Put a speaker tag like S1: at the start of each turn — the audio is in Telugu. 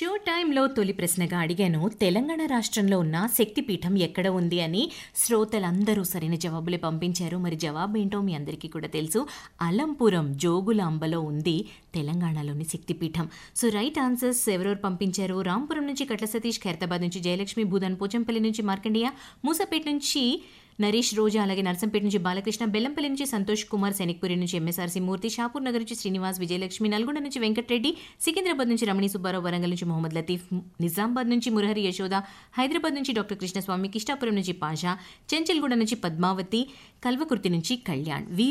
S1: షో టైంలో తొలి ప్రశ్నగా అడిగాను తెలంగాణ రాష్ట్రంలో ఉన్న శక్తిపీఠం ఎక్కడ ఉంది అని శ్రోతలందరూ సరైన జవాబులే పంపించారు మరి జవాబు ఏంటో మీ అందరికీ కూడా తెలుసు అలంపురం జోగులాంబలో ఉంది తెలంగాణలోని శక్తిపీఠం సో రైట్ ఆన్సర్స్ ఎవరెవరు పంపించారు రాంపురం నుంచి కట్ల సతీష్ ఖైరతాబాద్ నుంచి జయలక్ష్మి భూదన్ పోచంపల్లి నుంచి మార్కండియ మూసపేట నుంచి నరేష్ రోజా అలాగే నర్సంపేట నుంచి బాలకృష్ణ బెల్లంపల్లి నుంచి సంతోష్ కుమార్ సైనిక్పురి నుంచి ఎంఎస్ఆర్సీ మూర్తి షాపూర్ నగర్ నుంచి శ్రీనివాస్ విజయలక్ష్మి నల్గొండ నుంచి వెంకటరెడ్డి సికింద్రాబాద్ నుంచి రమణి సుబ్బారావు వరంగల్ నుంచి మొహమ్మద్ లతీఫ్ నిజామాబాద్ నుంచి మురహరి యశోద హైదరాబాద్ నుంచి డాక్టర్ కృష్ణస్వామి కిష్టాపురం నుంచి పాషా చెంచల్గూడ నుంచి పద్మావతి కల్వకుర్తి నుంచి కళ్యాణ్ వీరు